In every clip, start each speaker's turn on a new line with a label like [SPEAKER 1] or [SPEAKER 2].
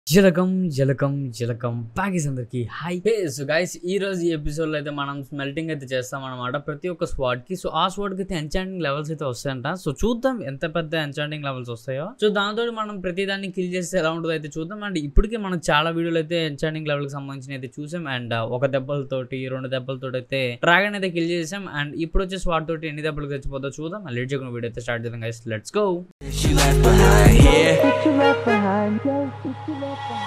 [SPEAKER 1] జలకం జలకం జలకం ప్యాకేజ్ అందరికి హై హే సో గైస్ ఈ రోజు ఈ ఎపిసోడ్లో అయితే మనం స్మెల్టింగ్ అయితే చేస్తాం అనమాట ప్రతి ఒక్క స్వాడ్ కి సో ఆ స్వాడ్ కి అయితే ఎంచాంటింగ్ లెవెల్స్ అయితే వస్తాయంట సో చూద్దాం ఎంత పెద్ద ఎంచాంటింగ్ లెవెల్స్ వస్తాయో సో దాంతో మనం ప్రతి దాన్ని కిల్ చేస్తే ఎలా ఉంటుందో అయితే చూద్దాం అండ్ ఇప్పటికే మనం చాలా వీడియోలు అయితే ఎంచాంటింగ్ లెవెల్ కి సంబంధించిన అయితే చూసాం అండ్ ఒక దెబ్బలతోటి రెండు దెబ్బలతోటి అయితే డ్రాగన్ అయితే కిల్ చేసాం అండ్ ఇప్పుడు వచ్చే స్వాడ్ తోటి ఎన్ని దెబ్బలు చచ్చిపోతుందో చూద్దాం లేట్ చేయకుండా వీడియో అయితే స్టార్ట్ చేద్దాం guys let's go
[SPEAKER 2] She left behind here.
[SPEAKER 3] What you left behind, yes, what you left behind.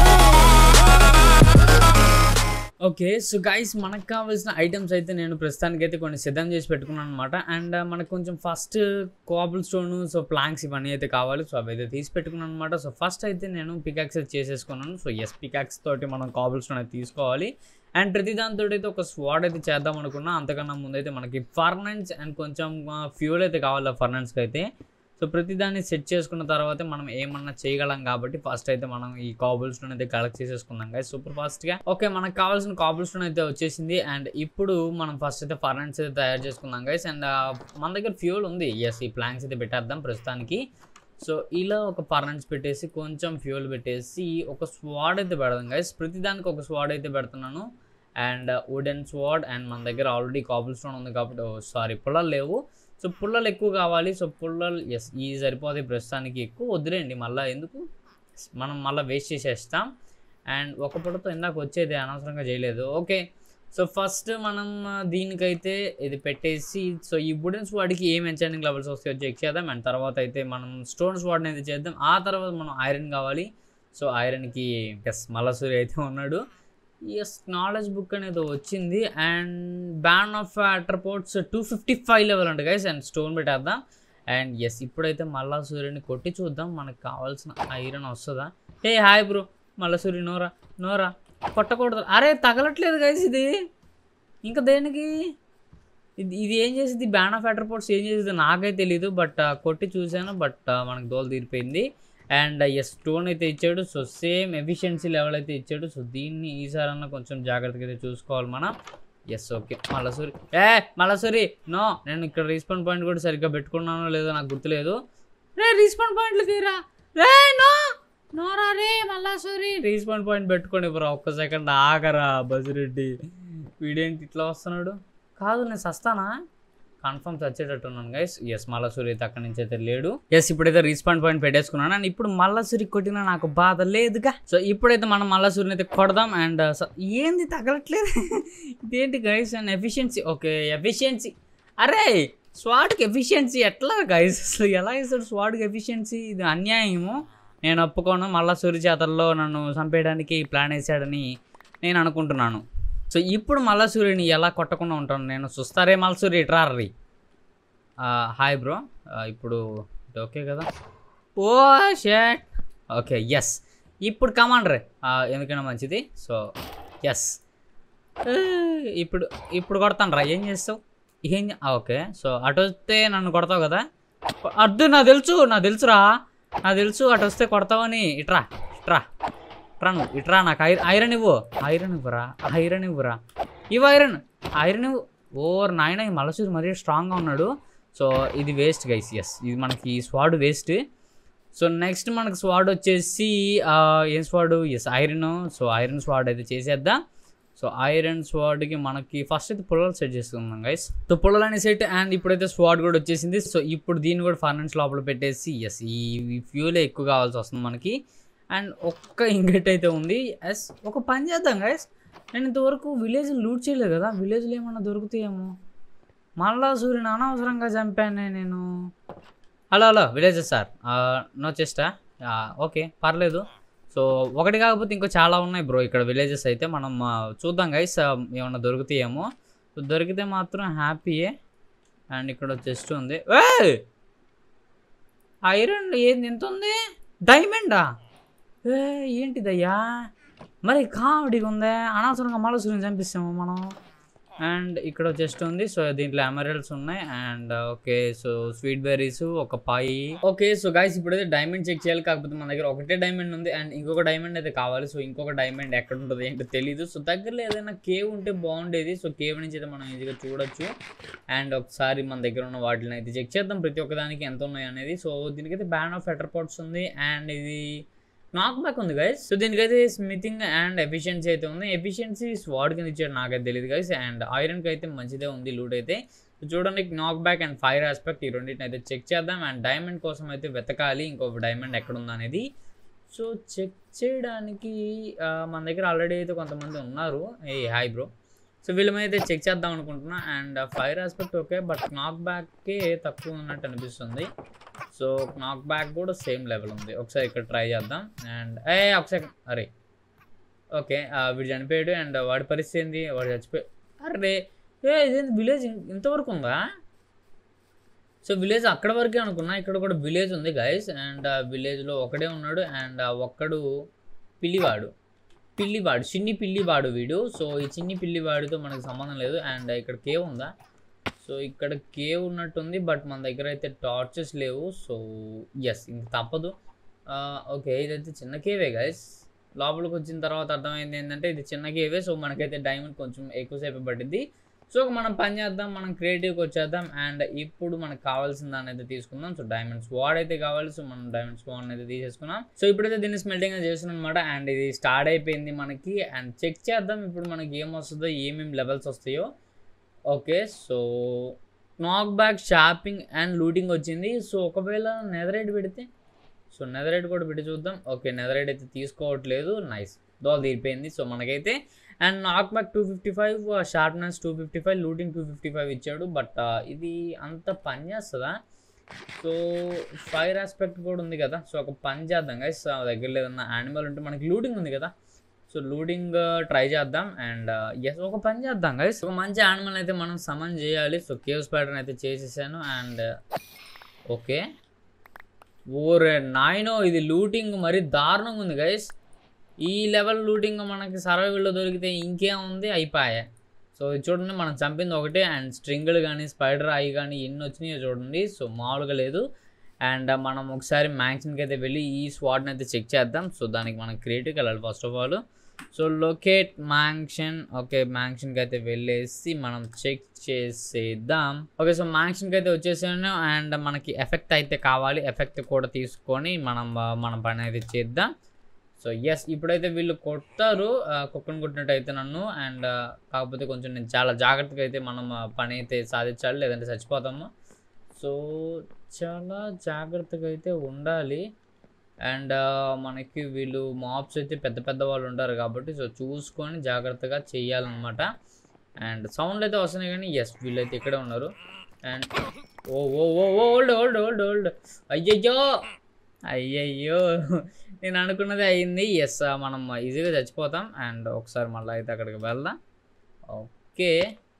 [SPEAKER 1] Okay so guys మనకు కావాల్సిన ఐటమ్స్ అయితే నేను ప్రస్తుతానికి అయితే కొన్ని సిద్ధం చేసి పెట్టుకున్నాను అనమాట అండ్ మనకు కొంచెం first cobble stone so planks ఇవన్నీ అయితే కావాలి సో అవి అయితే తీసి పెట్టుకున్నాను అనమాట సో ఫస్ట్ అయితే నేను పికాక్స్ అయితే చేసేసుకున్నాను సో ఎస్ పికాక్స్ తోటి మనం కాబుల్ స్టోన్ అయితే తీసుకోవాలి అండ్ ప్రతి దాంతో అయితే ఒక స్వాడ్ అయితే చేద్దాం అనుకున్నా అంతకన్నా ముందైతే మనకి ఫర్నెన్స్ అండ్ కొంచెం ఫ్యూల్ అయితే కావాలి ఫర్నెన్స్కి అయితే సో ప్రతి దాన్ని సెట్ చేసుకున్న తర్వాత మనం ఏమన్నా చేయగలం కాబట్టి ఫస్ట్ అయితే మనం ఈ కాబుల్ స్టోన్ అయితే కలెక్ట్ చేసేసుకుందాం గైస్ సూపర్ ఫాస్ట్ గా ఓకే మనకు కావాల్సిన కాబుల్ స్టోన్ అయితే వచ్చేసింది అండ్ ఇప్పుడు మనం ఫస్ట్ అయితే ఫర్నెన్స్ అయితే తయారు చేసుకుందాం గైస్ అండ్ మన దగ్గర ఫ్యూల్ ఉంది ఎస్ ఈ ప్లాంక్స్ అయితే పెట్టేద్దాం ప్రస్తుతానికి సో ఇలా ఒక ఫర్నెన్స్ పెట్టేసి కొంచెం ఫ్యూల్ పెట్టేసి ఒక స్వాడ్ అయితే పెడదాం గైస్ ప్రతి దానికి ఒక స్వాడ్ అయితే పెడుతున్నాను అండ్ వుడెన్ స్వాడ్ అండ్ మన దగ్గర ఆల్రెడీ కాబుల్ స్టోన్ ఉంది కాబట్టి సారీ పుల్లలు లేవు సో పుల్లలు ఎక్కువ కావాలి సో పుల్లలు ఎస్ ఈ సరిపోతాయి ప్రస్తుతానికి ఎక్కువ వదిలేండి మళ్ళీ ఎందుకు మనం మళ్ళీ వేస్ట్ చేసేస్తాం అండ్ ఒక పుట్టతో ఇందాక వచ్చేది అనవసరంగా చేయలేదు ఓకే సో ఫస్ట్ మనం ఆ, దీనికైతే ఇది పెట్టేసి సో ఈ వుడెన్ స్వాడ్కి ఏం ఎంచానింగ్ లెవెల్స్ వస్తాయో చెక్ చేద్దాం అండ్ తర్వాత అయితే మనం స్టోన్ స్వాడ్ని అయితే చేద్దాం ఆ తర్వాత మనం ఐరన్ కావాలి సో ఐరన్కి ఎస్ మల్లసూరి అయితే ఉన్నాడు ఎస్ నాలెడ్జ్ బుక్ అనేది వచ్చింది and bane of arthropods two fifty five level అంట గైస్ అండ్ స్టోన్ పెట్టేద్దాం అండ్ ఎస్ ఇప్పుడైతే మల్లా సూర్యుని కొట్టి చూద్దాం మనకు కావాల్సిన ఐరన్ వస్తుందా ఏ హాయ్ బ్రో మల్లా సూర్యు నోరా నోరా కొట్టకూడదు అరే తగలట్లేదు గైస్ ఇది ఇంకా దేనికి ఇది ఇది ఏం చేసింది బ్యాన్ ఆఫ్ అట్రపోర్ట్స్ ఏం చేసింది నాకైతే తెలియదు బట్ కొట్టి చూశాను బట్ మనకు దోలు తీరిపోయింది అండ్ ఎస్ స్టోన్ అయితే ఇచ్చాడు సో సేమ్ ఎఫిషియన్సీ లెవెల్ అయితే ఇచ్చాడు సో దీన్ని ఈసారన్నా కొంచెం జాగ్రత్తగా అయితే చూసుకోవాలి మనం ఎస్ ఓకే మల్లసూరి ఏ మల్లసూరి నో నేను ఇక్కడ రీస్పాండ్ పాయింట్ కూడా సరిగ్గా పెట్టుకున్నానో లేదో నాకు గుర్తులేదు రే రీస్పాండ్ పాయింట్లకి రా రే నో నోరా రే మల్లాసూరి రీస్పాండ్ పాయింట్ పెట్టుకోండి బ్రో ఒక్క సెకండ్ ఆగరా బజిరెడ్డి వీడేంటి ఇట్లా వస్తున్నాడు కాదు నేను సస్తానా కన్ఫర్మ్ చచ్చేటట్టున్నాను గైస్ ఎస్ మల్లసూరి అయితే అక్కడి నుంచి అయితే లేడు ఎస్ ఇప్పుడైతే రీస్పాండ్ పాయింట్ పెట్టేసుకున్నాను అండ్ ఇప్పుడు మల్లసూరి కొట్టినా నాకు బాధ లేదుగా సో ఇప్పుడైతే మనం మల్లసూరిని అయితే కొడదాం అండ్ ఏంది తగలట్లేదు ఇదేంటి guys and efficiency okay efficiency అరే స్వాడ్కి ఎఫిషియన్సీ ఎట్లా గైస్ అసలు ఎలా ఇస్తాడు స్వాడ్కి ఎఫిషియన్సీ ఇది అన్యాయము నేను ఒప్పుకోను మళ్ళా సూర్య చేతల్లో నన్ను చంపేయడానికి ప్లాన్ వేసాడని నేను అనుకుంటున్నాను సో ఇప్పుడు మళ్ళా సూర్యుని ఎలా కొట్టకుండా ఉంటాను నేను చూస్తారే మళ్ళీ సూర్య ఇట్రారీ హాయ్ బ్రో ఇప్పుడు ఇది ఓకే కదా ఓ షేట్ ఓకే ఎస్ ఇప్పుడు కమాండర్ ఎందుకైనా మంచిది సో ఎస్ ఇప్పుడు ఇప్పుడు కొడతాను రా ఏం చేస్తావు ఏం చే- ఆ, ఓకే సో అటు వస్తే నన్ను కొడతావు కదా అద్దు నాకు తెలుసు నాకు తెలుసురా నాకు తెలుసు అటు వస్తే కొడతావని ఇట్రా ఇట్రా ఇట్రా నువ్వు ఇట్రా నాకు ఐరన్ ఐరన్ ఇవ్వు ఐరన్ ఇవ్వరా ఐరన్ ఇవ్వరా ఇవ్వు ఐరన్ ఐరన్ ఇవ్వు ఓర్ నాయన ఈ మలసూరి మరీ స్ట్రాంగ్గా ఉన్నాడు సో ఇది వేస్ట్ గైస్ ఎస్ ఇది మనకి స్వాడ్ వేస్ట్ సో నెక్స్ట్ మనకు స్వాడ్ వచ్చేసి ఆ, ఏం sword yes iron so iron sword అయితే చేసేద్దాం సో ఐరన్ స్వాడ్కి మనకి ఫస్ట్ అయితే పుల్లలు సెట్ చేసుకుందాం గైస్ సో పుల్లలని సెట్ అండ్ ఇప్పుడైతే స్వాడ్ కూడా వచ్చేసింది సో ఇప్పుడు దీన్ని కూడా ఫర్నెన్స్ లోపల పెట్టేసి ఎస్ ఈ ఫ్యూలే ఎక్కువ కావాల్సి వస్తుంది మనకి అండ్ ఒక్క ఇంగట్ అయితే ఉంది ఎస్ ఒక పని చేద్దాం గైస్ నేను ఇంతవరకు విలేజ్ లూట్ చేయలేదు కదా విలేజ్లో ఏమన్నా దొరుకుతాయేమో మళ్ళా సూర్యుని అనవసరంగా చంపానే నేను hello hello villagers sir no చెస్టా ఓకే పర్లేదు సో ఒకటి కాకపోతే ఇంకో చాలా ఉన్నాయి బ్రో ఇక్కడ విలేజెస్ అయితే మనం ఆ, చూద్దాం గైస్ ఏమన్నా దొరుకుతాయేమో సో దొరికితే మాత్రం హ్యాపీయే అండ్ ఇక్కడ చెస్ట్ ఉంది ఏయ్! ఐరన్ ఏంది ఎంత ఉంది డైమండా ఏ ఏంటిదయ్యా మరి కామెడీగా ఉందే అనవసరంగా మలసూరిని చంపిస్తాము మనం అండ్ ఇక్కడ చెస్ట్ ఉంది సో దీంట్లో ఎమరల్స్ ఉన్నాయి and okay so sweet berries ఒక పాయి ఓకే సో గైస్ ఇప్పుడైతే డైమండ్ చెక్ చేయాలి కాకపోతే మన దగ్గర ఒకటే డైమండ్ ఉంది అండ్ ఇంకొక డైమండ్ అయితే కావాలి సో ఇంకొక డైమండ్ ఎక్కడ ఉంటుంది ఏంటో తెలియదు సో దగ్గరలో ఏదైనా కేవ్ ఉంటే బాగుండేది సో కేవ్ నుంచి అయితే మనం ఈజీగా చూడొచ్చు అండ్ ఒకసారి మన దగ్గర ఉన్న వాటిని అయితే చెక్ చేద్దాం ప్రతి ఒక్కదానికి ఎంత ఉన్నాయి అనేది సో దీనికైతే బ్యాన్ ఆఫ్ ఎటర్ పాట్స్ ఉంది అండ్ ఇది నాక్ బ్యాక్ ఉంది గైస్ సో దీనికైతే స్మితింగ్ అండ్ ఎఫిషియన్సీ అయితే ఉంది ఎఫిషియన్సీ స్వాడ్ కింద ఇచ్చాడు నాకైతే తెలియదు గైస్ అండ్ ఐరన్కి అయితే మంచిదే ఉంది లూట్ అయితే సో చూడండి నాక్ బ్యాక్ అండ్ ఫైర్ ఆస్పెక్ట్ ఈ రెండింటిని అయితే చెక్ చేద్దాం అండ్ డైమండ్ కోసం అయితే వెతకాలి ఇంకొక డైమండ్ ఎక్కడ ఉందా అనేది సో చెక్ చేయడానికి ఆ, మన దగ్గర ఆల్రెడీ అయితే కొంతమంది ఉన్నారు ఏ హాయ్ బ్రో సో వీళ్ళ మీద అయితే చెక్ చేద్దాం అనుకుంటున్నా and fire aspect okay but knock బ్యాక్కే తక్కువ ఉన్నట్టు అనిపిస్తుంది సో నాక్ బ్యాక్ కూడా సేమ్ లెవెల్ ఉంది ఒకసారి ఇక్కడ ట్రై చేద్దాం అండ్ ఏ ఒకసారి అరే ఓకే వీడు చనిపోయాడు అండ్ వాడి పరిస్థితి ఏంది వాడు చచ్చిపోయి అరే ఏ ఇదేంటి విలేజ్ ఇంతవరకు ఉందా సో విలేజ్ అక్కడ వరకే అనుకున్నా ఇక్కడ కూడా విలేజ్ ఉంది గైస్ అండ్ ఆ విలేజ్లో ఒకడే ఉన్నాడు అండ్ ఆ ఒక్కడు పిల్లివాడు పిల్లివాడు చిన్ని పిల్లివాడు వీడు సో ఈ చిన్ని పిల్లివాడితో మనకు సంబంధం లేదు అండ్ ఇక్కడ కేవ్ ఉందా సో ఇక్కడ కేవ్ ఉన్నట్టుంది బట్ మన దగ్గర అయితే టార్చెస్ లేవు సో ఎస్ ఇంక తప్పదు ఓకే ఇదైతే చిన్న కేవే గైస్ లోపలికి వచ్చిన తర్వాత అర్థమైంది ఏంటంటే ఇది చిన్న కేవే సో మనకైతే డైమండ్ కొంచెం ఎక్కువసేపు పట్టింది సో మనం పని చేద్దాం మనం క్రియేటివ్కి వచ్చేద్దాం అండ్ ఇప్పుడు మనకు కావాల్సిన దాన్ని అయితే తీసుకుందాం సో డైమండ్ స్వాడ్ అయితే కావాలి సో మనం డైమండ్ స్వాడ్ అయితే తీసేసుకున్నాం సో ఇప్పుడైతే దీన్ని స్మెల్టింగ్ చేస్తున్నాం అనమాట అండ్ ఇది స్టార్ట్ అయిపోయింది మనకి అండ్ చెక్ చేద్దాం ఇప్పుడు మనకి ఏం వస్తుందో ఏమేమి లెవెల్స్ వస్తాయో okay so knock back sharpness and looting వచ్చింది సో ఒకవేళ నెదరైట్ పెడితే సో నెదరైట్ కూడా పెట్టి చూద్దాం ఓకే నెదరైట్ అయితే తీసుకోవట్లేదు నైస్ దోల తీరిపోయింది సో మనకైతే and knock back two fifty five sharpness two fifty five looting two fifty five ఇచ్చాడు బట్ ఇది అంత పని చేస్తుందా సో ఫైర్ ఆస్పెక్ట్ కూడా ఉంది కదా సో ఒక పని చేద్దాం గైస్ దగ్గర ఏదన్నా యానిమల్ ఉంటే మనకి లూటింగ్ ఉంది కదా సో లూటింగ్ ట్రై చేద్దాం అండ్ ఎస్ ఒక పని చేద్దాం గైస్ ఒక మంచి యానిమల్ అయితే మనం సమన్ చేయాలి సో కేవ్ స్పైడర్ అయితే చేసేసాను అండ్ ఓకే ఓరే నాయనో ఇది లూటింగ్ మరి దారుణంగా ఉంది గైస్ ఈ లెవెల్ లూటింగ్ మనకి సర్వైవల్లో దొరికితే ఇంకేం ఉంది అయిపోయా సో ఇది చూడండి మనం చంపింది ఒకటే అండ్ స్ట్రింగులు కానీ స్పైడర్ ఐ కానీ ఎన్ని వచ్చినాయో చూడండి సో మామూలుగా లేదు అండ్ మనం ఒకసారి మ్యాక్సిన్కి అయితే వెళ్ళి ఈ స్వాడ్ని అయితే చెక్ చేద్దాం సో దానికి మనం క్రియేటివ్కి వెళ్ళాలి first of all so locate mansion okay మ్యాంక్షన్కి అయితే వెళ్ళేసి మనం చెక్ చేసేద్దాం ఓకే సో మ్యాంక్షన్కి అయితే వచ్చేసాను అండ్ మనకి ఎఫెక్ట్ అయితే కావాలి ఎఫెక్ట్ కూడా తీసుకొని మనం ఆ, మన పని అయితే చేద్దాం సో ఎస్ ఇప్పుడైతే వీళ్ళు కొట్టారు ఆ, కుక్కను కొట్టినట్టు అయితే నన్ను అండ్ కాకపోతే కొంచెం నేను చాలా జాగ్రత్తగా అయితే మనం ఆ, పని అయితే సాధించాలి లేదంటే చచ్చిపోతాము సో చాలా జాగ్రత్తగా అయితే ఉండాలి అండ్ మనకి వీళ్ళు మాప్స్ అయితే పెద్ద పెద్ద వాళ్ళు ఉంటారు కాబట్టి సో చూసుకొని జాగ్రత్తగా చేయాలన్నమాట అండ్ సౌండ్ అయితే వస్తున్నాయి కానీ ఎస్ వీళ్ళైతే ఇక్కడే ఉన్నారు and oh oh oh old old old old అయ్యయ్యో అయ్యయ్యో నేను అనుకున్నది అయింది ఎస్ మనం ఈజీగా చచ్చిపోతాం అండ్ ఒకసారి మళ్ళీ అయితే అక్కడికి వెళ్దాం ఓకే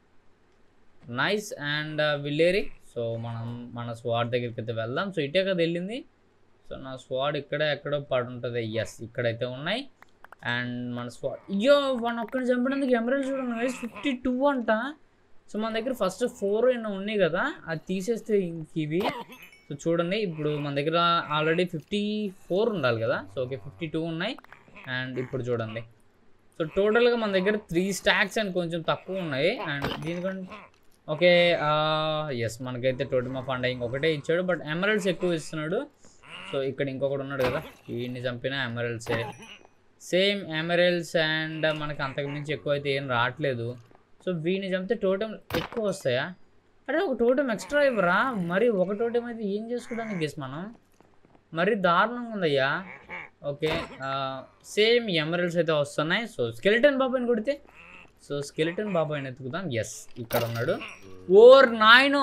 [SPEAKER 1] నైస్ అండ్ విల్లేరి సో మనం మన స్వాడ్ దగ్గరికి అయితే వెళ్దాం సో ఇటే కదా వెళ్ళింది సో నా స్వాడ్ ఇక్కడే ఎక్కడో పడి ఉంటుంది ఎస్ ఇక్కడైతే ఉన్నాయి అండ్ మన స్వాడ్ అయ్యో వన్ ఒక్కడిని చంపినందుకు ఎమరల్ చూడండి గైస్ ఫిఫ్టీ టూ అంట సో మన దగ్గర ఫస్ట్ ఫోర్ ఎన్నో ఉన్నాయి కదా అది తీసేస్తే ఇంక ఇవి సో చూడండి ఇప్పుడు మన దగ్గర ఆల్రెడీ ఫిఫ్టీ ఫోర్ ఉండాలి కదా సో ఓకే ఫిఫ్టీ టూ ఉన్నాయి అండ్ ఇప్పుడు చూడండి సో టోటల్గా మన దగ్గర త్రీ స్టాక్స్ అండ్ కొంచెం తక్కువ ఉన్నాయి అండ్ దీనికంటే ఓకే ఎస్ మనకైతే టోటల్ మా ఫండ్ ఇంకొకటే ఇచ్చాడు బట్ ఎమరల్డ్స్ ఎక్కువ ఇస్తున్నాడు సో ఇక్కడ ఇంకొకటి ఉన్నాడు కదా వీడిని చంపిన ఎమరల్డ్సే సేమ్ ఎమరల్డ్స్ అండ్ మనకి అంతకు మించి ఎక్కువ అయితే ఏం రావట్లేదు సో వీడిని చంపితే టోటం ఎక్కువ వస్తాయా అరే ఒక టోటం ఎక్స్ట్రా ఇవ్వరా మరి ఒక టోటం అయితే ఏం చేసుకోవడానికి గెస్ మనం మరి దారుణంగా ఉందయ్యా ఓకే సేమ్ ఎమరల్స్ అయితే వస్తున్నాయి సో స్కెలిటన్ బాబాయ్ని కొడితే సో స్కెలిటన్ బాబాయ్ని ఎత్తుకుదాం ఎస్ ఇక్కడ ఉన్నాడు ఓర్ నాయనో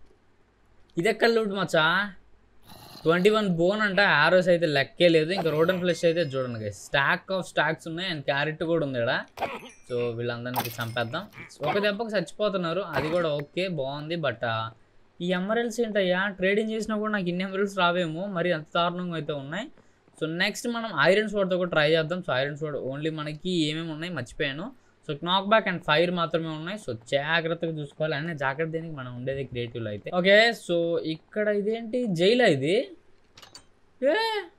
[SPEAKER 1] ఇది ఎక్కడ లూట్ మచ్చా ట్వంటీ వన్ బోన్ అంటే ఆరోస్ అయితే లెక్కే లేదు ఇంకా రోడ్ అండ్ ఫ్లెష్ అయితే చూడండి guys. స్టాక్ ఆఫ్ స్టాక్స్ ఉన్నాయి అండ్ క్యారెట్ కూడా ఉంది ఇక్కడ సో వీళ్ళందరినీ చంపేద్దాం ఒక దెబ్బకి చచ్చిపోతున్నారు అది కూడా ఓకే బాగుంది బట్ ఈ ఎమరల్స్ ఏంటయ్యా ట్రేడింగ్ చేసినా కూడా నాకు ఇన్ని ఎమరల్స్ రావేమో మరి అంత దారుణంగా అయితే ఉన్నాయి సో నెక్స్ట్ మనం ఐరన్ స్వాడ్తో కూడా ట్రై చేద్దాం సో ఐరన్ స్వాడ్ ఓన్లీ మనకి ఏమేమి ఉన్నాయి మర్చిపోయాను so knock back and fire మాత్రమే ఉన్నాయి సో జాగ్రత్తగా చూసుకోవాలి అనే జాగ్రత్త దేనికి మనం ఉండేది క్రియేటివ్లో అయితే ఓకే సో ఇక్కడ ఇదేంటి జైలా ఇది ఏ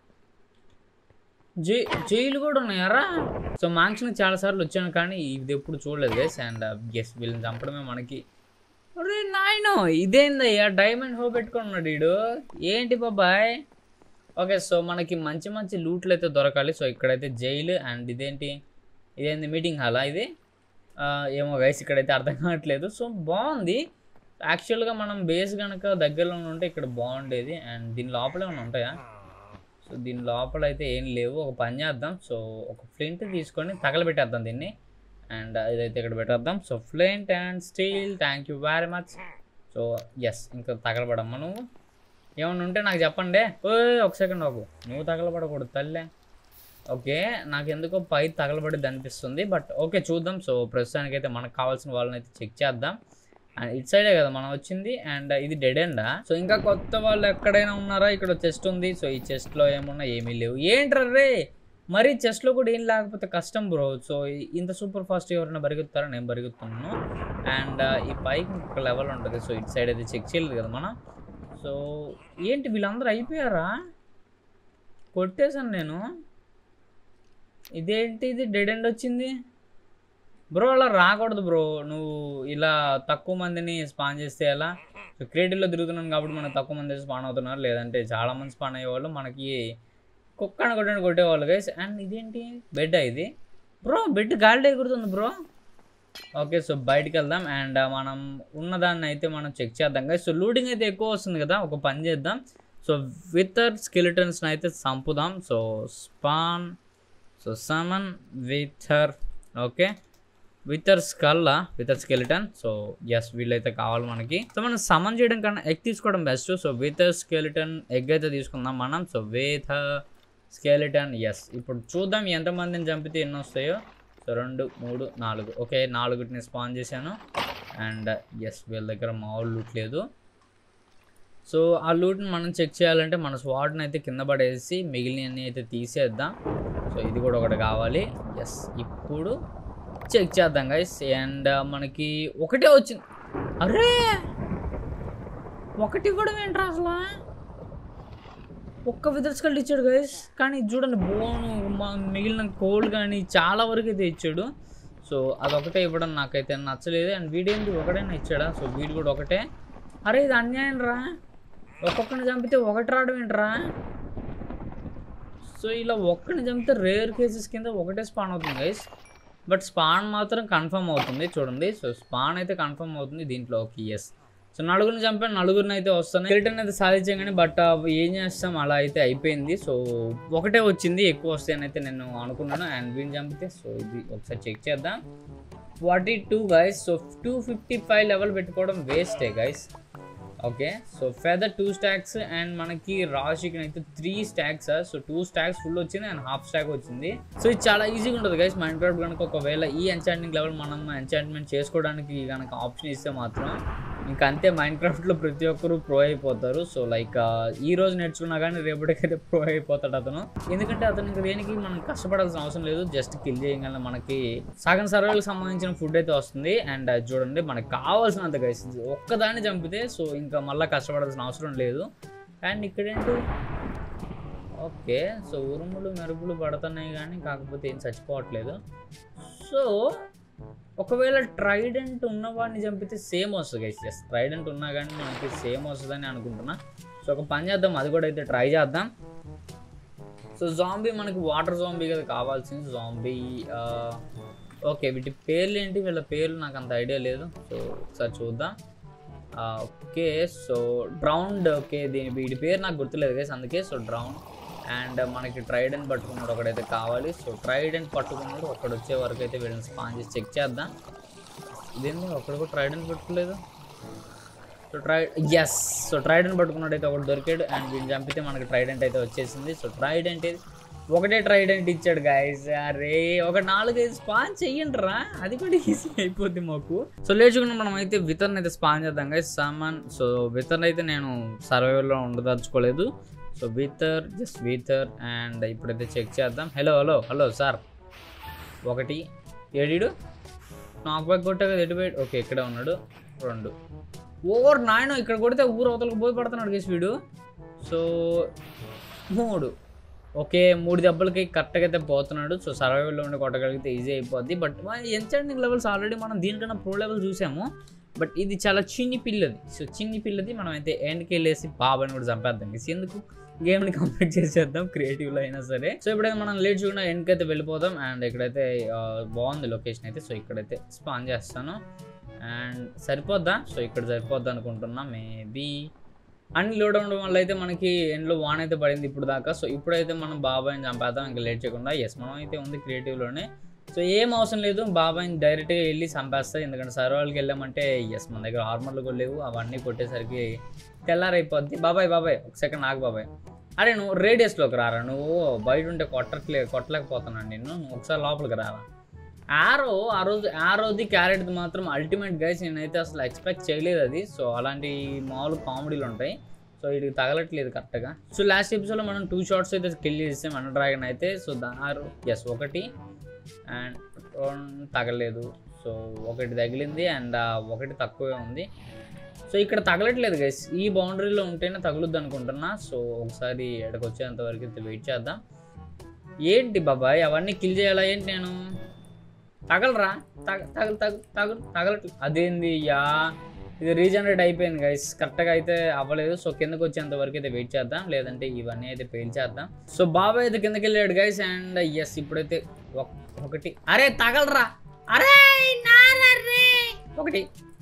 [SPEAKER 1] జై జైలు కూడా ఉన్నాయారా సో మాంక్షన్ చాలా సార్లు వచ్చాను కానీ ఇది ఎప్పుడు చూడలేదు గైస్ అండ్ గెస్ వీళ్ళని చంపడమే మనకి అరే నాయనో ఇదేందయ్యా డైమండ్ హో పెట్టుకుని ఉన్నాడు వీడు ఏంటి బాబాయ్ ఓకే సో మనకి మంచి మంచి లూట్లు అయితే దొరకాలి సో ఇక్కడైతే జైలు అండ్ ఇదేంటి ఇదేంటి మీటింగ్ హాలా ఇది ఆ, ఏమో గైస్ ఇక్కడైతే అర్థం కావట్లేదు సో బాగుంది యాక్చువల్గా మనం బేస్ కనుక దగ్గరలో ఉంటే ఇక్కడ బాగుండేది అండ్ దీని లోపల ఏమైనా ఉంటాయా సో దీని లోపల అయితే ఏం లేవు ఒక పని చేద్దాం సో ఒక ఫ్లింట్ తీసుకొని తగలబెట్టేద్దాం దీన్ని అండ్ ఇదైతే ఇక్కడ పెట్టేద్దాం so flint and steel thank you very much so yes ఇంకా తగలబడమ్మా నువ్వు ఏమన్నా ఉంటే నాకు చెప్పండి ఓయ్ ఒక సెకండ్ ఒక నువ్వు తగలబడకూడదు తల్లే ఓకే నాకు ఎందుకో పై తగలబడిద్ది అనిపిస్తుంది బట్ ఓకే చూద్దాం సో ప్రస్తుతానికైతే మనకు కావాల్సిన వాళ్ళని అయితే చెక్ చేద్దాం అండ్ ఇట్ సైడే కదా మనం వచ్చింది అండ్ ఇది డెడ్ ఎండా సో ఇంకా కొత్త వాళ్ళు ఎక్కడైనా ఉన్నారా ఇక్కడ చెస్ట్ ఉంది సో ఈ చెస్ట్లో ఏమున్నా ఏమీ లేవు ఏంట్రా రే మరి చెస్ట్లో కూడా ఏం లేకపోతే కష్టం బ్రో సో ఇంత సూపర్ ఫాస్ట్ ఎవరైనా బరుగుతారా నేను బరుగుతున్నాను అండ్ ఈ పైకి ఒక లెవెల్ ఉంటుంది సో ఇటు సైడ్ అయితే చెక్ చేయలేదు కదా మనం సో ఏంటి వీళ్ళందరూ అయిపోయారా కొట్టేశాను నేను ఇదేంటి ఇది డెడ్ ఎండ్ వచ్చింది బ్రో అలా రాకూడదు బ్రో నువ్వు ఇలా తక్కువ మందిని స్పాన్ చేస్తే ఎలా క్రియేటివ్లో తిరుగుతున్నాను కాబట్టి మనకు తక్కువ మంది స్పాన్ అవుతున్నారు లేదంటే చాలా మంది స్పాన్ అయ్యేవాళ్ళు మనకి కుక్కను కొట్టండి కొట్టేవాళ్ళు గైస్ అండ్ ఇదేంటి బెడ్ ఇది బ్రో బెడ్ గాలి ఎగురుతుంది బ్రో ఓకే సో బయటికి వెళ్దాం అండ్ మనం ఉన్నదాన్ని అయితే మనం చెక్ చేద్దాం గైస్ సో లూటింగ్ అయితే ఎక్కువ వస్తుంది కదా ఒక పని చేద్దాం సో వితర్ స్కెలిటన్స్ని అయితే చంపుదాం so spawn so summon wither okay wither స్కల్లా వితర్ స్కెలిటన్ సో ఎస్ వీళ్ళైతే కావాలి మనకి సో మనం సమన్ చేయడం కన్నా ఎగ్ తీసుకోవడం best so wither skeleton egg అయితే తీసుకుందాం మనం సో విత్ స్కెలిటన్ ఎస్ ఇప్పుడు చూద్దాం ఎంతమందిని చంపితే ఎన్ని వస్తాయో సో రెండు మూడు నాలుగు ఓకే నాలుగుటిని స్పాన్ చేశాను అండ్ ఎస్ వీళ్ళ దగ్గర మామూలు లూట్ లేదు సో ఆ లూట్ని మనం చెక్ చేయాలంటే మన స్వాట్ని అయితే కింద పడేసి మిగిలినవి అయితే తీసేద్దాం సో ఇది కూడా ఒకటి కావాలి ఎస్ ఇప్పుడు చెక్ చేద్దాం గైస్ అండ్ మనకి ఒకటే వచ్చింది అరే ఒకటి కూడా ఏంట్రా అసలు ఒక్క విదర్స్కల్ ఇచ్చాడు గైస్ కానీ ఇది చూడండి బోను మా మిగిలిన కోల్ కానీ చాలా వరకు అయితే ఇచ్చాడు సో అదొకటే ఇవ్వడం నాకైతే నచ్చలేదు అండ్ వీడేంటి ఒకటైనా ఇచ్చాడా సో వీడు కూడా ఒకటే అరే ఇది అన్యాయం రా ఒక్కొక్కరిని చంపితే ఒకటి రావడం ఏంట్రా సో ఇలా ఒక్కడిని చంపితే రేర్ కేసెస్ కింద ఒకటే స్పాన్ అవుతుంది గైస్ బట్ స్పాన్ మాత్రం కన్ఫర్మ్ అవుతుంది చూడండి సో స్పాన్ అయితే కన్ఫర్మ్ అవుతుంది దీంట్లో ఓకే ఎస్ సో నలుగురిని చంపాను నలుగురిని అయితే వస్తున్నాయి రిటర్న్ అయితే సాధించాం కానీ బట్ ఏం చేస్తాం అలా అయితే అయిపోయింది సో ఒకటే వచ్చింది ఎక్కువ వస్తాయని అయితే నేను అనుకున్నాను అండ్ వీడిని చంపితే సో ఇది ఒకసారి చెక్ చేద్దాం forty two guys so two fifty five level పెట్టుకోవడం వేస్టే guys okay so feather two stacks and మనకి రా చికెన్ అయితే three stacks so two stacks full వచ్చింది అండ్ హాఫ్ స్టాక్ వచ్చింది సో ఇది చాలా ఈజీగా ఉంటుంది గైస్ మైండ్ క్రాఫ్ట్ కనుక ఒకవేళ ఈ ఎంచాంటింగ్ లెవెల్ మనం ఎంచాంట్మెంట్ చేసుకోవడానికి కనుక ఆప్షన్ ఇస్తే మాత్రం ఇంకా అంతే మైండ్ క్రాఫ్ట్లో ప్రతి ఒక్కరు ప్రో అయిపోతారు సో లైక్ ఈ రోజు నేర్చుకున్నా కానీ రేపటికైతే ప్రో అయిపోతాడు అతను ఎందుకంటే అతను ఇంకా దేనికి మనం కష్టపడాల్సిన అవసరం లేదు జస్ట్ కిల్ చేయగల మనకి సగం సర్వేలకు సంబంధించిన ఫుడ్ అయితే వస్తుంది అండ్ చూడండి మనకి కావాల్సినంత గైస్ ఒక్కదాన్ని చంపితే సో ఇంకా మళ్ళీ కష్టపడాల్సిన అవసరం లేదు అండ్ ఇక్కడేంటి ఓకే సో ఉరుములు మెరుపులు పడుతున్నాయి కానీ కాకపోతే ఏం చచ్చిపోవట్లేదు సో ఒకవేళ ట్రైడెంట్ ఉన్నవాడిని చంపితే సేమ్ వస్తుంది గైస్ ఎస్ ట్రైడెంట్ ఉన్నా కానీ మనకి సేమ్ వస్తుందని అనుకుంటున్నా సో ఒక పని చేద్దాం అది కూడా అయితే ట్రై చేద్దాం సో జాంబీ మనకి వాటర్ జాంబీ కదా కావాల్సింది జాంబీ ఓకే వీటి పేర్లు ఏంటి వీళ్ళ పేర్లు నాకు అంత ఐడియా లేదు సో ఒకసారి చూద్దాం ఓకే సో డ్రౌండ్ ఓకే దీని వీడి పేరు నాకు గుర్తులేదు గైస్ అందుకే సో డ్రౌండ్ అండ్ మనకి ట్రైడెంట్ పట్టుకున్నాడు ఒకడైతే కావాలి సో ట్రైడెంట్ పట్టుకున్నాడు ఒకడు వచ్చే వరకు అయితే వీళ్ళని స్పాన్ చేసి చెక్ చేద్దాం ఇదేంటి ఒకడు కూడా ట్రైడెంట్ పట్టుకోలేదు so try yes so trident పట్టుకున్నాడు అయితే ఒకటి దొరికాడు అండ్ వీడిని చంపితే మనకి ట్రైడెంట్ అయితే వచ్చేసింది సో ట్రైడెంట్ ఇది ఒకటే ట్రైడెంట్ ఇచ్చాడు గాయస్ అరే ఒక నాలుగైదు స్పాన్ చెయ్యండి రా అది కూడా ఈజీ అయిపోద్ది మాకు సో లేచుకున్న మనం అయితే వితర్న్ అయితే స్పాన్ చేద్దాం గాయస్ సామాన్ సో వితర్న్ అయితే నేను సర్వైవల్లో ఉండదలుచుకోలేదు so wither just wither and ఇప్పుడైతే చెక్ చేద్దాం హలో హలో హలో సార్ ఒకటి ఏడీడు నాకు బ్యాగ్ కొట్టా కదా ఎటు పోయాడు ఓకే ఇక్కడే ఉన్నాడు రెండు ఓవర్ నాయన ఇక్కడ కొడితే ఊరు అవతలకు పోయి పడుతున్నాడు కేసు వీడు సో మూడు ఓకే మూడు దెబ్బలకి కరెక్ట్గా అయితే పోతున్నాడు సో సర్వైవల్లో ఉండి కొట్టగలిగితే ఈజీ అయిపోద్ది బట్ ఎంచాండింగ్ లెవెల్స్ ఆల్రెడీ మనం దీనికన్నా ప్రో లెవెల్ చూసాము బట్ ఇది చాలా చిన్ని పిల్లది సో చిన్ని పిల్లది మనం అయితే ఎండ్కి వెళ్ళేసి బాబాని కూడా చంపేద్దాం guys. ఎందుకు గేమ్ని కంప్లీట్ చేసేద్దాం క్రియేటివ్లో అయినా సరే సో ఇప్పుడైతే మనం లేట్ చూడకుండా ఎండ్కి అయితే వెళ్ళిపోదాం అండ్ ఇక్కడైతే ఆ, బాగుంది లొకేషన్ అయితే సో ఇక్కడైతే స్పాన్ చేస్తాను అండ్ సరిపోద్దా సో ఇక్కడ సరిపోద్ది అనుకుంటున్నా మేబీ అన్ని లోడ్ అవ్వడం వల్ల అయితే మనకి ఎండ్లో వాన్ అయితే పడింది ఇప్పుడు దాకా సో ఇప్పుడైతే మనం బాబాయ్ని చంపేద్దాం ఇంకా లేట్ చేయకుండా ఎస్ మనం అయితే ఉంది క్రియేటివ్లోనే సో ఏం అవసరం లేదు బాబాయ్ని డైరెక్ట్గా వెళ్ళి చంపేస్తా ఎందుకంటే సర్వాళ్ళకి వెళ్ళామంటే ఎస్ మన దగ్గర ఆర్మర్లు కూడా లేవు అవన్నీ కొట్టేసరికి తెల్లారైపోద్ది బాబాయ్ బాబాయ్ ఒక సెకండ్ ఆగు బాబాయ్ అరే నువ్వు రేడియస్లోకి రారా నువ్వు బయట ఉంటే కొట్టట్లే కొట్టలేకపోతున్నాను నేను నువ్వు ఒకసారి లోపలికి రారా ఆరో ఆ రోజు ఆ రోజు క్యారెట్ మాత్రం అల్టిమేట్ గైస్ నేనైతే అసలు ఎక్స్పెక్ట్ చేయలేదు అది సో అలాంటి మామూలు కామెడీలు ఉంటాయి సో ఇది తగలట్లేదు కరెక్ట్గా సో లాస్ట్ ఎపిసోడ్లో మనం టూ షార్ట్స్ అయితే కిల్ చేసాం అన్న డ్రాగన్ అయితే సో దారు ఎస్ ఒకటి అండ్ తగలేదు సో ఒకటి తగిలింది అండ్ ఒకటి తక్కువే ఉంది సో ఇక్కడ తగలట్లేదు గైస్ ఈ బౌండరీలో ఉంటేనే తగులుద్ది అనుకుంటున్నా సో ఒకసారి ఎక్కడికి వచ్చేంత వరకు అయితే వెయిట్ చేద్దాం ఏంటి బాబాయ్ అవన్నీ కిల్ చేయాలా ఏంటి నేను తగలరా తగ తగలు తగ తగలు తగలట్లేదు అదేంది యా ఇది రీజనరేట్ అయిపోయింది గైస్ కరెక్ట్గా అయితే అవ్వలేదు సో కిందకి వచ్చేంత వరకు అయితే వెయిట్ చేద్దాం లేదంటే ఇవన్నీ అయితే పేల్చేద్దాం సో బాబాయ్ అయితే కిందకి వెళ్ళాడు గైస్ అండ్ ఎస్ ఇప్పుడైతే ఒక్- ఒకటి అరే తగలరా అరే నారరే ఒకటి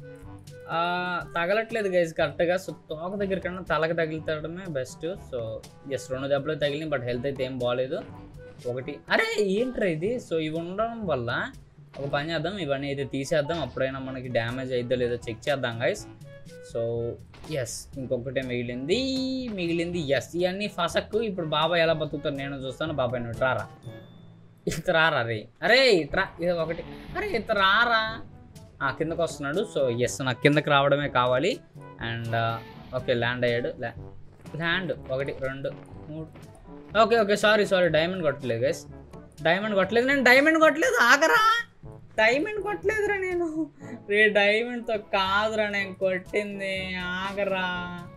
[SPEAKER 1] ఆ, తగలట్లేదు గైస్ కరెక్ట్గా సో తోక దగ్గర కన్నా తలకి తగిలితడమే బెస్ట్ సో ఎస్ రెండు దెబ్బలు తగిలింది బట్ హెల్త్ అయితే ఏం బాగాలేదు ఒకటి అరే ఏంట్రా ఇది సో ఇవి ఉండడం వల్ల ఒక పని చేద్దాం ఇవన్నీ అయితే తీసేద్దాం అప్పుడైనా మనకి డ్యామేజ్ అయిద్దో లేదో చెక్ చేద్దాం గైస్ సో ఎస్ ఇంకొకటే మిగిలింది మిగిలింది ఎస్ ఇవన్నీ ఫసక్కు ఇప్పుడు బాబాయ్ ఎలా బతుకుతారు నేను చూస్తాను బాబాయ్ నువ్వు ఇట్రారా ఇత రారా రే అరే ఇట్రా ఇది ఒకటి అరే ఇత రారా ఆ, కిందకు వస్తున్నాడు సో ఎస్ నాకు కిందకి రావడమే కావాలి అండ్ ఓకే ల్యాండ్ అయ్యాడు ల్యాండ్ ఒకటి రెండు మూడు okay okay sorry sorry diamond కొట్టలేదు గైస్ డైమండ్ కొట్టలేదు నేను డైమండ్ కొట్టలేదు ఆగరా డైమండ్ కొట్టలేదురా నేను రే డైమండ్తో కాదురా నేను కొట్టింది ఆగరా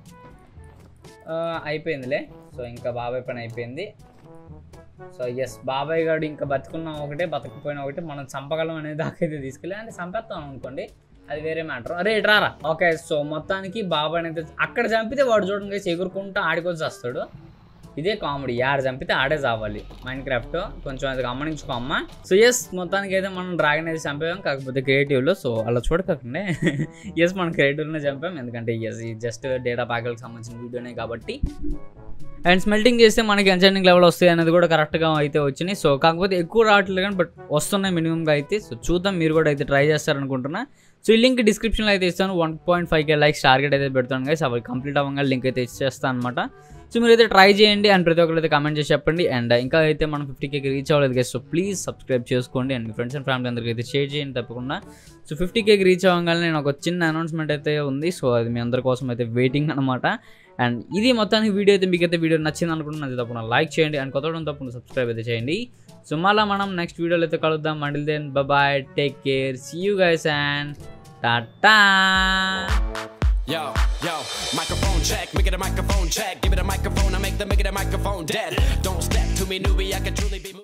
[SPEAKER 1] ఆ, అయిపోయిందిలే సో ఇంకా బాబాయ్ పని అయిపోయింది సో ఎస్ బాబాయ్ గారు ఇంకా బతుకున్నా ఒకటే బతకపోయినా ఒకటే మనం చంపగలం అనేది దాకైతే తీసుకెళ్ళి అంటే చంపేస్తాం అనుకోండి అది వేరే మ్యాటర్ అరే ఇట్రారా ఓకే సో మొత్తానికి బాబాయ్ అయితే అక్కడ చంపితే వాడు చూడండి guys, ఎగురుకుంటూ ఆడికొచ్చి వస్తాడు ఇదే కామెడీ ఆడ చంపితే ఆడే చావాలి మైండ్ క్రాఫ్ట్ కొంచెం అది గమనించుకో అమ్మ సో ఎస్ మొత్తానికి అయితే మనం డ్రాగన్ అయితే చంపాం కాకపోతే క్రియేటివ్లో సో అలా చూడకండి ఎస్ మనం క్రియేటివ్లోనే చంపాం ఎందుకంటే ఎస్ జస్ట్ డేటా ప్యాకల్కి సంబంధించిన వీడియోనే కాబట్టి అండ్ స్మెల్టింగ్ చేస్తే మనకి ఎంజాయింగ్ లెవెల్ వస్తాయి అనేది కూడా కరెక్ట్గా అయితే వచ్చినాయి సో కాకపోతే ఎక్కువ రావట్లేదు కానీ బట్ వస్తున్నాయి మినిమంగా అయితే సో చూద్దాం మీరు కూడా అయితే ట్రై చేస్తారనుకుంటున్నా సో ఈ లింక్ డిస్క్రిప్షన్లో అయితే ఇస్తాను one point five K likes target అయితే పెడతాను గైస్ అవి కంప్లీట్ అవ్వగా లింక్ అయితే ఇచ్చేస్తాను అనమాట సో మీరైతే ట్రై చేయండి అండ్ ప్రతి ఒక్కరు అయితే కామెంట్ చేసి చెప్పండి అండ్ ఇంకా అయితే మనం ఫిఫ్టీ కేకి రీచ్ అవ్వలేదు గైస్ సో ప్లీజ్ సబ్స్క్రైబ్ చేసుకోండి అండ్ మీ ఫ్రెండ్స్ అండ్ ఫ్యామిలీ అందరికీ అయితే షేర్ చేయండి తప్పకుండా సో ఫిఫ్టీ కేకి రీచ్ అవ్వగానే నేను ఒక చిన్న అనౌన్స్మెంట్ అయితే ఉంది సో అది మీ అందరి కోసం అయితే వెయిటింగ్ అనమాట అండ్ ఇది మొత్తానికి వీడియో అయితే మీకు అయితే వీడియో నచ్చింది అనుకుంటున్నాను అది తప్పకుండా లైక్ చేయండి అండ్ కొత్త తప్పకుండా సబ్స్క్రైబ్ అయితే చేయండి సో మళ్ళీ మనం నెక్స్ట్ వీడియోలో అయితే కలుద్దాం మండిల్ then bye take care see you guys and tata
[SPEAKER 2] Yo, yo, microphone check, make it a microphone check. Give it a microphone, I make the make it a microphone dead. Don't step to me, newbie, I can truly be.